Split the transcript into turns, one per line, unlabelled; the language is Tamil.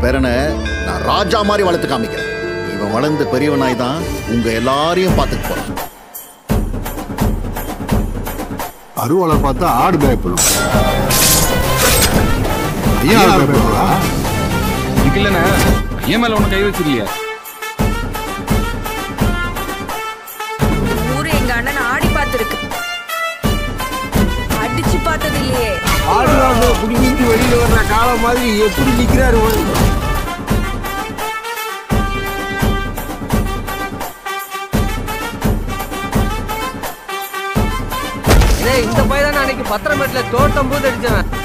பேரனை நான் ராஜா மாதிரி வளர்த்து காமிக்கிறேன் இவன் வளர்ந்து பெரியவனாய் தான் உங்க எல்லாரையும் பார்த்துக்க போறான்
அருவாளை பார்த்தா ஆடு பயப்படும் ஏன் ஆடு பயப்படுறா
இதுக்கு இல்லைண்ணே ஏன் மேல ஒண்ணு கை வச்சிருக்கலையே
ஊரு எங்க அண்ணன் ஆடி பார்த்திருக்கு அடிச்சு பார்த்தது இல்லையே
ஆடுறாங்க குடிக்கிட்டு வெளியில வர்ற காலம் மாதிரி எப்படி நிக்கிறாரு ஒரு
டேய் இந்த பையன் தான் அன்னைக்கு பத்திரமேட்டில் தோட்டம் போது அடிச்சவன்